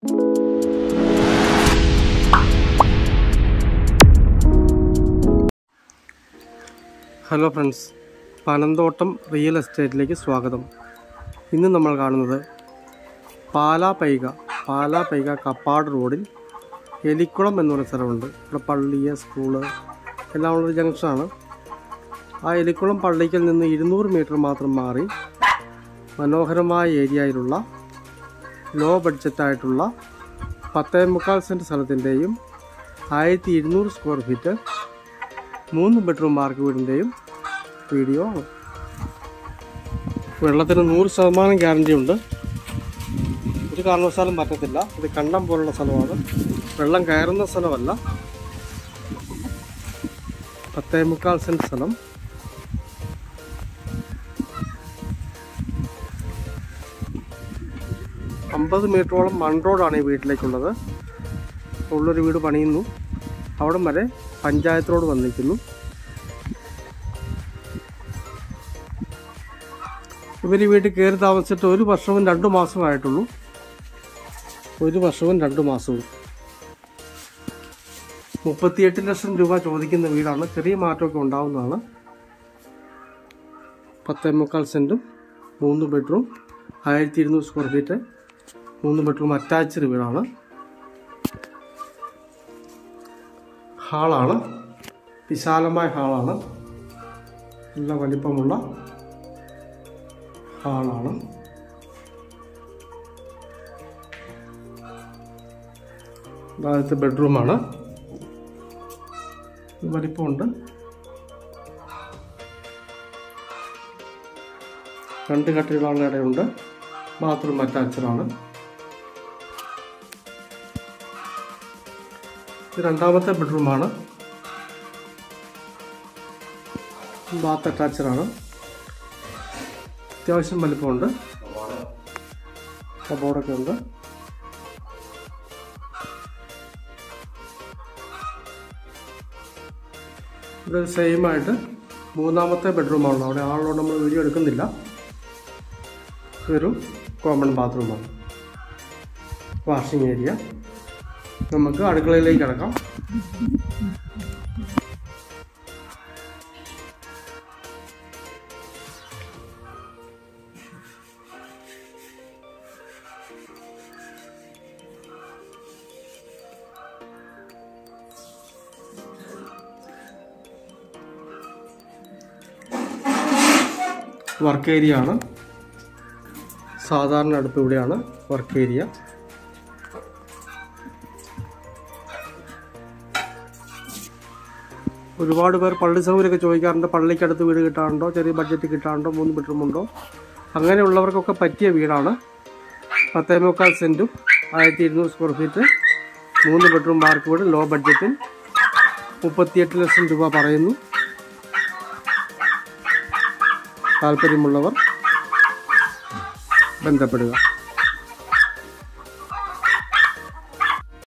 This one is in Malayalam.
ഹലോ ഫ്രണ്ട്സ് പനന്തോട്ടം റിയൽ എസ്റ്റേറ്റിലേക്ക് സ്വാഗതം ഇന്ന് നമ്മൾ കാണുന്നത് പാലാ പൈക പാലാ പൈക കപ്പാട് റോഡിൽ എലിക്കുളം എന്ന് പറയുന്ന സ്ഥലമുണ്ട് ഇവിടെ പള്ളി സ്കൂള് എല്ലാം ഉള്ളൊരു ജംഗ്ഷനാണ് ആ എലിക്കുളം പള്ളിക്കൽ നിന്ന് ഇരുന്നൂറ് മീറ്റർ മാത്രം മാറി മനോഹരമായ ഏരിയയിലുള്ള ലോ ബഡ്ജറ്റായിട്ടുള്ള പത്തേ മുക്കാൽ സെൻറ്റ് സ്ഥലത്തിൻ്റെയും ആയിരത്തി ഇരുന്നൂറ് സ്ക്വയർ ഫീറ്റ് മൂന്ന് ബെഡ്റൂം മാർക്ക് വീടിൻ്റെയും വീഡിയോ ആണ് വെള്ളത്തിന് നൂറ് ശതമാനം ഗ്യാരണ്ടി ഉണ്ട് ഒരു കാരണവശാലും പറ്റത്തില്ല ഇത് കണ്ടം പോലുള്ള സ്ഥലമാണ് വെള്ളം കയറുന്ന സ്ഥലമല്ല പത്തേ മുക്കാൽ സെൻറ്റ് സ്ഥലം അമ്പത് മീറ്ററോളം മൺ റോഡാണ് ഈ വീട്ടിലേക്കുള്ളത് ഉള്ളൊരു വീട് പണിയുന്നു അവിടം വരെ പഞ്ചായത്ത് റോഡ് വന്നിരിക്കുന്നു ഇവർ ഈ വീട്ടിൽ കയറി താമസിച്ചിട്ട് ഒരു വർഷവും രണ്ടു മാസമായിട്ടുള്ളൂ ഒരു വർഷവും രണ്ടു മാസവും മുപ്പത്തിയെട്ട് ലക്ഷം രൂപ ചോദിക്കുന്ന വീടാണ് ചെറിയ മാറ്റമൊക്കെ ഉണ്ടാവുന്നതാണ് പത്തേ മുക്കാൽ സെൻറ്റും മൂന്ന് ബെഡ്റൂം ആയിരത്തി ഇരുന്നൂറ് സ്ക്വയർ ഫീറ്റ് മൂന്ന് ബെഡ്റൂം അറ്റാച്ച്ഡ് വീടാണ് ഹാളാണ് വിശാലമായ ഹാളാണ് നല്ല വലിപ്പമുള്ള ഹാളാണ് ആദ്യത്തെ ബെഡ്റൂമാണ് വലിപ്പമുണ്ട് രണ്ട് കട്ടിലുള്ള ഇടയുണ്ട് ബാത്റൂം അറ്റാച്ചഡാണ് ഇത് രണ്ടാമത്തെ ബെഡ്റൂമാണ് ബാത്ത് അറ്റാച്ചഡാണ് അത്യാവശ്യം വലിപ്പമുണ്ട് കബോർഡൊക്കെ ഉണ്ട് ഇത് സെയിം ആയിട്ട് മൂന്നാമത്തെ ബെഡ്റൂമാണ് അവിടെ ആളുകൊണ്ട് നമ്മൾ വീഡിയോ എടുക്കുന്നില്ല ഇതൊരു കോമൺ ബാത്റൂമാണ് വാഷിംഗ് ഏരിയ നമുക്ക് അടുക്കളയിലേക്ക് കിടക്കാം വർക്ക് ഏരിയ ആണ് സാധാരണ അടുപ്പ് ഇവിടെയാണ് വർക്ക് ഏരിയ ഒരുപാട് പേർ പള്ളി സൗകര്യമൊക്കെ ചോദിക്കാറുണ്ട് പള്ളിക്കടുത്ത് വീട് കിട്ടാറുണ്ടോ ചെറിയ ബഡ്ജറ്റ് കിട്ടാറുണ്ടോ മൂന്ന് ബെഡ്റൂം ഉണ്ടോ അങ്ങനെയുള്ളവർക്കൊക്കെ പറ്റിയ വീടാണ് പത്തേ മുക്കാൽ സെൻറ്റും ആയിരത്തി ഇരുന്നൂറ് സ്ക്വയർ ഫീറ്റ് മൂന്ന് ബെഡ്റൂം മാർക്ക് വീട് ലോ ബഡ്ജറ്റിൽ മുപ്പത്തിയെട്ട് ലക്ഷം രൂപ പറയുന്നു താല്പര്യമുള്ളവർ ബന്ധപ്പെടുക